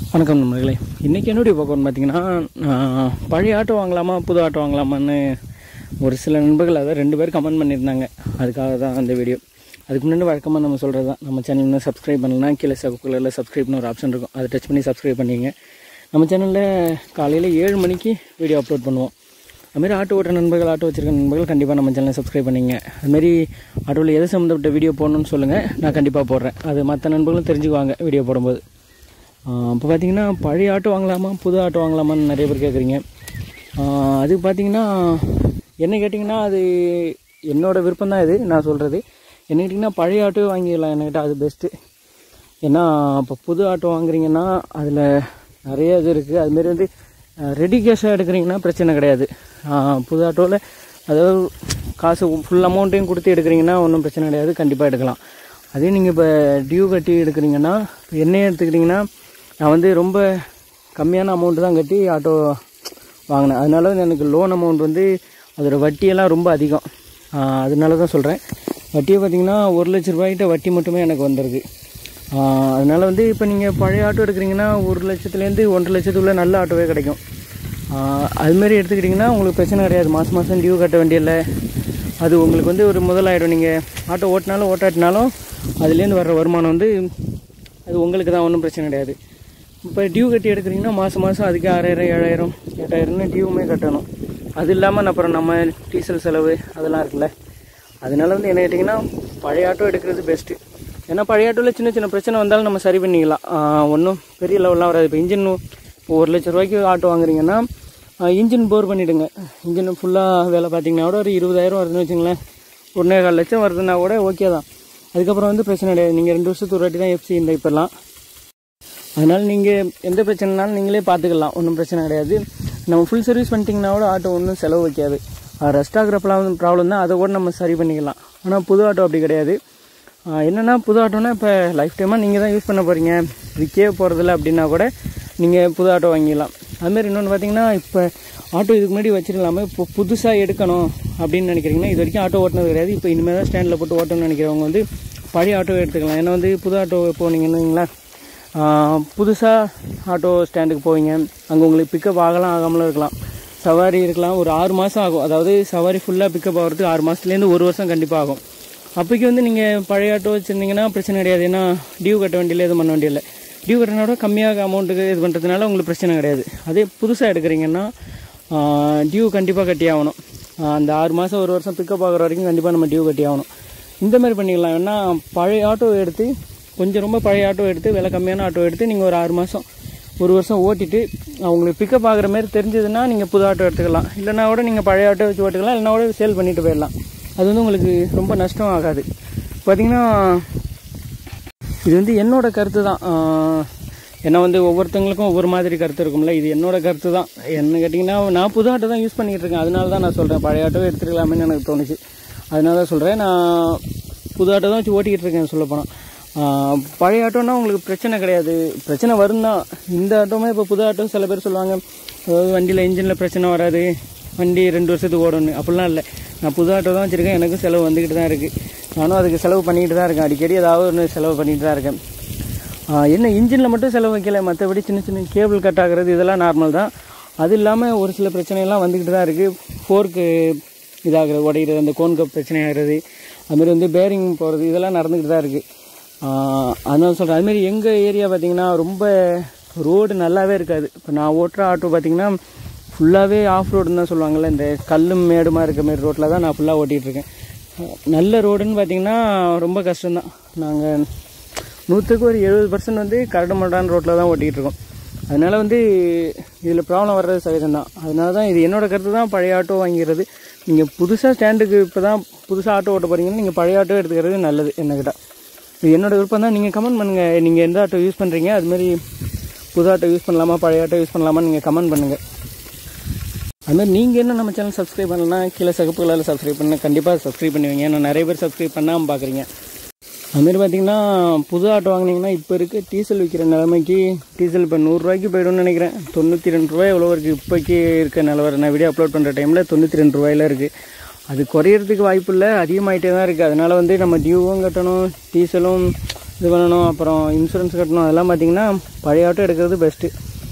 வணக்கம் நண்பர்களே இன்றைக்கி என்னுடைய பக்கம் பார்த்தீங்கன்னா நான் பழைய ஆட்டோ வாங்கலாமா புது ஆட்டோ வாங்கலாமான்னு ஒரு சில நண்பர்கள் அதை ரெண்டு பேர் கமெண்ட் பண்ணியிருந்தாங்க அதுக்காக தான் அந்த வீடியோ அதுக்கு முன்னாடி வழக்கமாக நம்ம சொல்கிறது தான் நம்ம சேனல் இன்னும் சப்ஸ்கிரைப் பண்ணலாம் கீழே சப்ஸ்கிரைபில் சப்ஸ்கிரைப்னு ஒரு ஆப்ஷன் இருக்கும் அதை டச் பண்ணி சப்ஸ்கிரைப் பண்ணிங்க நம்ம சேனலில் காலையில் ஏழு மணிக்கு வீடியோ அப்லோட் பண்ணுவோம் அதுமாரி ஆட்டோ ஓட்டுற நண்பர்கள் ஆட்டோ வச்சிருக்க நண்பர்கள் கண்டிப்பாக நம்ம சேனலை சப்ஸ்கிரைப் பண்ணிங்க அதுமாரி ஆட்டோவில் எது சம்மந்தப்பட்ட வீடியோ போடணும்னு சொல்லுங்கள் நான் கண்டிப்பாக போடுறேன் அது மற்ற நண்பர்களும் தெரிஞ்சுக்குவாங்க வீடியோ போடும்போது இப்போ பார்த்தீங்கன்னா பழைய ஆட்டோ வாங்கலாமா புது ஆட்டோ வாங்கலாமான்னு நிறைய பேர் கேட்குறீங்க அது பார்த்தீங்கன்னா என்ன கேட்டிங்கன்னா அது என்னோடய விருப்பம் தான் இது நான் சொல்கிறது என்ன கேட்டிங்கன்னா பழைய ஆட்டோ வாங்கிடலாம் என்கிட்ட அது பெஸ்ட்டு ஏன்னா இப்போ புது ஆட்டோ வாங்குறீங்கன்னா அதில் நிறைய இது இருக்குது அதுமாரி வந்து ரெடி கேஷாக எடுக்கிறீங்கன்னா பிரச்சனை கிடையாது ஆஹ் புது ஆட்டோவில் அதாவது காசு ஃபுல் அமௌண்ட்டையும் கொடுத்து எடுக்கிறீங்கன்னா ஒன்றும் பிரச்சனை கிடையாது கண்டிப்பாக எடுக்கலாம் அதே நீங்கள் இப்போ டியூ கட்டி எடுக்கிறீங்கன்னா இப்போ என்னையே எடுத்துக்கிட்டிங்கன்னா நான் வந்து ரொம்ப கம்மியான அமௌண்ட்டு தான் கட்டி ஆட்டோ வாங்கினேன் அதனால வந்து எனக்கு லோன் அமௌண்ட் வந்து அதோட வட்டியெல்லாம் ரொம்ப அதிகம் ஆஹ் அதனால தான் சொல்கிறேன் வட்டியை பார்த்தீங்கன்னா ஒரு லட்ச ரூபாய்கிட்ட வட்டி மட்டுமே எனக்கு வந்திருக்கு ஆஹ் அதனால வந்து இப்போ நீங்கள் பழைய ஆட்டோ எடுக்கிறீங்கன்னா ஒரு லட்சத்துலேருந்து ஒன்றரை லட்சத்துக்குள்ளே நல்ல ஆட்டோவே கிடைக்கும் ஆஹ் அதுமாரி எடுத்துக்கிட்டிங்கன்னா உங்களுக்கு பிரச்சனை கிடையாது மாதம் மாதம் டியூ கட்ட வேண்டியதில்லை அது உங்களுக்கு வந்து ஒரு முதலாயிரம் நீங்கள் ஆட்டோ ஓட்டினாலும் ஓட்டாட்டினாலும் அதுலேருந்து வர்ற வருமானம் வந்து அது உங்களுக்கு தான் ஒன்றும் பிரச்சனை கிடையாது இப்போ டியூ கட்டி எடுக்கிறீங்கன்னா மாதம் மாதம் அதுக்கு ஆறாயிரம் ஏழாயிரம் எட்டாயிரம்னு டியூவுமே கட்டணும் அது இல்லாமல் அப்புறம் நம்ம டீசல் செலவு அதெல்லாம் இருக்குல்ல அதனால வந்து என்ன கேட்டிங்கன்னா பழைய ஆட்டோ எடுக்கிறது பெஸ்ட்டு ஏன்னா பழைய ஆட்டோவில் சின்ன சின்ன பிரச்சனை வந்தாலும் நம்ம சரி பண்ணிக்கலாம் ஒன்றும் பெரிய லெவல்லாம் வராது இப்போ இன்ஜின் இப்போ ஒரு லட்ச ரூபாய்க்கு ஆட்டோ வாங்குறீங்கன்னா இன்ஜின் போர் பண்ணிவிடுங்க இன்ஜின் ஃபுல்லாக வேலை பார்த்தீங்கன்னா கூட ஒரு இருபதாயிரம் வருதுன்னு வச்சுங்களேன் ஒன்றே கால் லட்சம் வருதுன்னா கூட ஓகே தான் அதுக்கப்புறம் வந்து பிரச்சனை கிடையாது நீங்கள் ரெண்டு வருஷத்துக்கு ஒரு வாட்டி தான் எஃப்சி இந்த இப்போல்லாம் அதனால் நீங்கள் எந்த பிரச்சனைனாலும் நீங்களே பார்த்துக்கலாம் ஒன்றும் பிரச்சனை கிடையாது நம்ம ஃபுல் சர்வீஸ் பண்ணிட்டீங்கன்னா கூட ஆட்டோ ஒன்றும் செலவு வைக்காது ரெஸ்ட் ஆகிற ப்ராப்ளம் ப்ராப்ளம் தான் அதை கூட நம்ம சரி பண்ணிக்கலாம் ஆனால் புது ஆட்டோ அப்படி கிடையாது ஆஹ் என்னன்னா புது ஆட்டோனா இப்போ லைஃப் டைமாக நீங்கள் தான் யூஸ் பண்ண போகிறீங்க விற்கவே போகிறதில்ல அப்படின்னா கூட நீங்கள் புது ஆட்டோ வாங்கிடலாம் அதுமாரி இன்னொன்று பார்த்தீங்கன்னா இப்போ ஆட்டோ இதுக்கு முன்னாடி வச்சிடலாமல் இப்போ புதுசாக எடுக்கணும் அப்படின்னு நினைக்கிறீங்கன்னா இது வரைக்கும் ஆட்டோ ஓட்டினது கிடையாது இப்போ இனிமேல் தான் ஸ்டாண்டில் போட்டு ஓட்டணும்னு நினைக்கிறவங்க வந்து பழைய ஆட்டோ எடுத்துக்கலாம் ஏன்னா வந்து புது ஆட்டோ போனீங்கன்னு வைங்களேன் புதுசாக ஆட்டோ ஸ்டாண்டுக்கு போவீங்க அங்கே உங்களுக்கு பிக்கப் ஆகலாம் ஆகாமலும் இருக்கலாம் சவாரி இருக்கலாம் ஒரு ஆறு மாதம் ஆகும் அதாவது சவாரி ஃபுல்லாக பிக்கப் ஆகிறதுக்கு ஆறு மாதத்துலேருந்து ஒரு வருஷம் கண்டிப்பாக ஆகும் அப்போக்கி வந்து நீங்கள் பழைய ஆட்டோ வச்சுருந்தீங்கன்னா பிரச்சனை கிடையாது ஏன்னா டியூ கட்ட வேண்டியதில்லை எதுவும் பண்ண வேண்டியதில்லை டியூ கட்டினோட கம்மியாக அமௌண்ட்டுக்கு இது பண்ணுறதுனால உங்களுக்கு பிரச்சனை கிடையாது அதே புதுசாக எடுக்கிறீங்கன்னா டியூ கண்டிப்பாக கட்டி ஆகணும் ஆஹ் அந்த ஆறு மாதம் ஒரு வருஷம் பிக்கப் ஆகிற வரைக்கும் கண்டிப்பாக நம்ம டியூ கட்டி ஆகணும் இந்த மாதிரி பண்ணிக்கலாம் ஏன்னா பழைய ஆட்டோ எடுத்து கொஞ்சம் ரொம்ப பழைய ஆட்டோ எடுத்து விலை கம்மியான ஆட்டோ எடுத்து நீங்கள் ஒரு ஆறு மாதம் ஒரு வருஷம் ஓட்டிட்டு அவங்களுக்கு பிக்கப் ஆகுற மாதிரி தெரிஞ்சதுன்னா நீங்கள் புது ஆட்டோ எடுத்துக்கலாம் இல்லைனா கூட நீங்கள் பழைய ஆட்டோ வச்சு ஓட்டுக்கலாம் இல்லைனா கூட சேல் பண்ணிட்டு போயிடலாம் அது வந்து உங்களுக்கு ரொம்ப நஷ்டம் ஆகாது பார்த்தீங்கன்னா இது வந்து என்னோட கருத்து தான் ஆஹ் ஏன்னா வந்து ஒவ்வொருத்தங்களுக்கும் ஒவ்வொரு மாதிரி கருத்து இருக்கும்ல இது என்னோட கருத்து தான் என்ன கேட்டிங்கன்னா நான் புது ஆட்டோ தான் யூஸ் பண்ணிகிட்டு இருக்கேன் அதனால தான் நான் சொல்கிறேன் பழைய ஆட்டோ எடுத்துக்கலாமேன்னு எனக்கு தோணுச்சு அதனால தான் சொல்கிறேன் நான் புது ஆட்டோ தான் வச்சு ஓட்டிக்கிட்டு இருக்கேன் சொல்ல போனால் பழைய ஆட்டோன்னா உங்களுக்கு பிரச்சனை கிடையாது பிரச்சனை வரும் தான் இந்த ஆட்டோமே இப்போ புது ஆட்டோ சில பேர் சொல்லுவாங்க அதாவது வண்டியில் இன்ஜினில் பிரச்சனை வராது வண்டி ரெண்டு வருஷத்துக்கு ஓடணும் அப்படிலாம் இல்லை நான் புது ஆட்டோ தான் வச்சுருக்கேன் எனக்கும் செலவு வந்துக்கிட்டு தான் இருக்குது நானும் அதுக்கு செலவு பண்ணிக்கிட்டு தான் இருக்கேன் அடிக்கடி ஏதாவது ஒன்று செலவு பண்ணிட்டு தான் இருக்கேன் ஆஹ் என்ன இன்ஜினில் மட்டும் செலவு வைக்கல மற்றபடி சின்ன சின்ன கேபிள் கட் ஆகுறது இதெல்லாம் நார்மல் தான் அது இல்லாமல் ஒரு சில பிரச்சனைலாம் வந்துக்கிட்டு தான் இருக்குது ஃபோர்க்கு இதாகிறது உடையிறது அந்த கோன் கப் பிரச்சனை ஆகிறது அதுமாரி வந்து பேரிங் போகிறது இதெல்லாம் நடந்துக்கிட்டு தான் இருக்குது அதனால சொல்கிறேன் அதுமாரி எங்கள் ஏரியா பார்த்திங்கன்னா ரொம்ப ரோடு நல்லாவே இருக்காது இப்போ நான் ஓட்டுற ஆட்டோ பார்த்திங்கன்னா ஃபுல்லாகவே ஆஃப் ரோடுன்னு தான் சொல்லுவாங்கள்ல இந்த கல்லும் மேடுமா இருக்க மாதிரி ரோட்டில் தான் நான் ஃபுல்லாக ஓட்டிகிட்டு இருக்கேன் நல்ல ரோடுன்னு பார்த்திங்கன்னா ரொம்ப கஷ்டம்தான் நாங்கள் நூற்றுக்கு ஒரு எழுபது பர்சன்ட் வந்து கரடுமுரடான ரோட்டில் தான் ஓட்டிகிட்டு இருக்கோம் அதனால் வந்து இதில் ப்ராப்ளம் வர்றது சகஜம் தான் அதனால தான் இது என்னோட கருத்து தான் பழைய ஆட்டோ வாங்கிறது நீங்கள் புதுசாக ஸ்டாண்டுக்கு இப்போ தான் புதுசாக ஆட்டோ ஓட்ட போகிறீங்கன்னா நீங்கள் பழைய ஆட்டோ எடுத்துக்கிறது நல்லது என்ன கேட்டால் இது என்னோட விருப்பம் தான் நீங்கள் கமெண்ட் பண்ணுங்கள் நீங்கள் எந்த ஆட்டோ யூஸ் பண்ணுறீங்க அதுமாரி புது ஆட்டோ யூஸ் பண்ணலாமா பழைய ஆட்டோ யூஸ் பண்ணலாமா நீங்கள் கமெண்ட் பண்ணுங்கள் அதுமாதிரி நீங்கள் என்ன நம்ம சேனல் சப்ஸ்கிரைப் பண்ணலன்னா கீழே சகப்பு கலரில் சப்ஸ்கிரைப் பண்ண கண்டிப்பாக சப்ஸ்கிரைப் பண்ணுவீங்க ஏன்னா நிறைய பேர் சப்ஸ்கிரைப் பண்ணாமல் பார்க்குறீங்க அதுமாரி பார்த்தீங்கன்னா புது ஆட்டோ வாங்கினீங்கன்னா இப்போ இருக்க டீசல் விற்கிற நிலைமைக்கு டீசல் இப்போ நூறுரூவாய்க்கு போய்டும்னு நினைக்கிறேன் தொண்ணூற்றி ரெண்டு ரூபாய் எவ்வளோ இருக்குது இப்போக்கி இருக்க நிலவரம் நான் வீடியோ அப்லோட் பண்ணுற டைமில் தொண்ணூற்றி ரெண்டு ரூபாயில இருக்குது அது குறையிறதுக்கு வாய்ப்பு இல்லை அதிகமாகிட்டே தான் இருக்குது அதனால் வந்து நம்ம டியூவும் கட்டணும் டீசலும் இது பண்ணணும் அப்புறம் இன்சூரன்ஸ் கட்டணும் அதெல்லாம் பார்த்தீங்கன்னா பழைய ஆட்டோ எடுக்கிறது பெஸ்ட்டு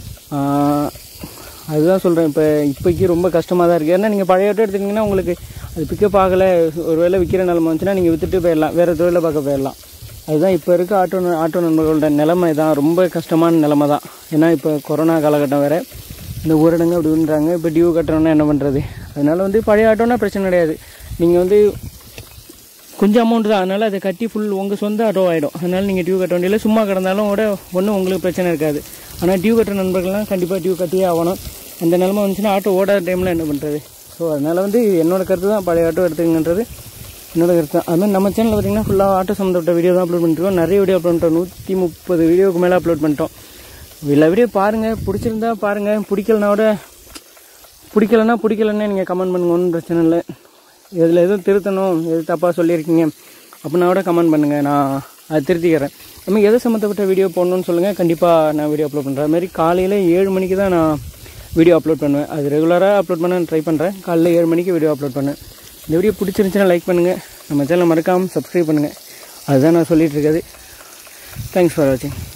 அதுதான் சொல்கிறேன் இப்போ இப்போக்கி ரொம்ப கஷ்டமாக தான் இருக்குது ஏன்னா நீங்கள் பழைய ஆட்டோ எடுத்துக்கிட்டிங்கன்னா உங்களுக்கு அது பிக்கப் ஆகலை ஒருவேளை விற்கிற நிலமை வந்துச்சுன்னா நீங்கள் விற்றுட்டு போயிடலாம் வேறு தொழிலை பார்க்க போயிடலாம் அதுதான் இப்போ இருக்க ஆட்டோ ஆட்டோ நண்பர்களோட நிலைமை தான் ரொம்ப கஷ்டமான நிலைமை தான் ஏன்னா இப்போ கொரோனா காலகட்டம் வேறு இந்த ஊரடங்கு அப்படி பண்ணுறாங்க இப்போ டியூ கட்டுறோன்னா என்ன பண்ணுறது அதனால வந்து பழைய ஆட்டோனா பிரச்சனை கிடையாது நீங்கள் வந்து கொஞ்சம் அமௌண்ட் தான் அதனால் அதை கட்டி ஃபுல் உங்கள் சொந்த ஆட்டோ ஆகிடும் அதனால் நீங்கள் டியூ கட்ட வேண்டியதில்லை சும்மா கிடந்தாலும் கூட ஒன்றும் உங்களுக்கு பிரச்சனை இருக்காது ஆனால் டியூ கட்டுற நண்பர்கள்லாம் கண்டிப்பாக டியூ கட்டியே ஆகணும் அந்த நிலமை வந்துச்சுன்னா ஆட்டோ ஓடாத டைமில் என்ன பண்ணுறது ஸோ அதனால் வந்து என்னோட கருத்து தான் பழைய ஆட்டோ எடுத்துங்கன்றது என்னோட கருத்து தான் அது மாதிரி நம்ம சேனலில் பார்த்தீங்கன்னா ஃபுல்லாக ஆட்டோ சம்மந்தப்பட்ட வீடியோ தான் அப்லோட் பண்ணிருக்கோம் நிறைய வீடியோ அப்லோட் பண்ணிட்டோம் நூற்றி முப்பது வீடியோக்கு மேலே அப்லோட் பண்ணிட்டோம் எல்லா வீடியோ பாருங்கள் பிடிச்சிருந்தா பாருங்கள் பிடிக்கலனா கூட பிடிக்கலன்னா பிடிக்கலன்னே நீங்கள் கமெண்ட் பண்ணுங்க ஒன்றும் பிரச்சனை இல்லை இதில் எதுவும் திருத்தணும் எது தப்பாக சொல்லியிருக்கீங்க அப்படின்னா கூட கமெண்ட் பண்ணுங்கள் நான் அதை திருத்திக்கிறேன் அதுமாதிரி எதை சம்மந்தப்பட்ட வீடியோ போடணும்னு சொல்லுங்கள் கண்டிப்பாக நான் வீடியோ அப்லோட் பண்ணுறேன் அதுமாதிரி காலையில் ஏழு மணிக்கு தான் நான் வீடியோ அப்லோட் பண்ணுவேன் அது ரெகுலராக அப்லோட் பண்ண ட்ரை பண்ணுறேன் காலையில் ஏழு மணிக்கு வீடியோ அப்லோட் பண்ணேன் இந்த வீடியோ பிடிச்சிருந்துச்சுன்னா லைக் பண்ணுங்கள் நம்ம சேனலை மறக்காமல் சப்ஸ்கிரைப் பண்ணுங்கள் அதுதான் நான் சொல்லிகிட்டு இருக்கிறது தேங்க்ஸ் ஃபார் வாட்சிங்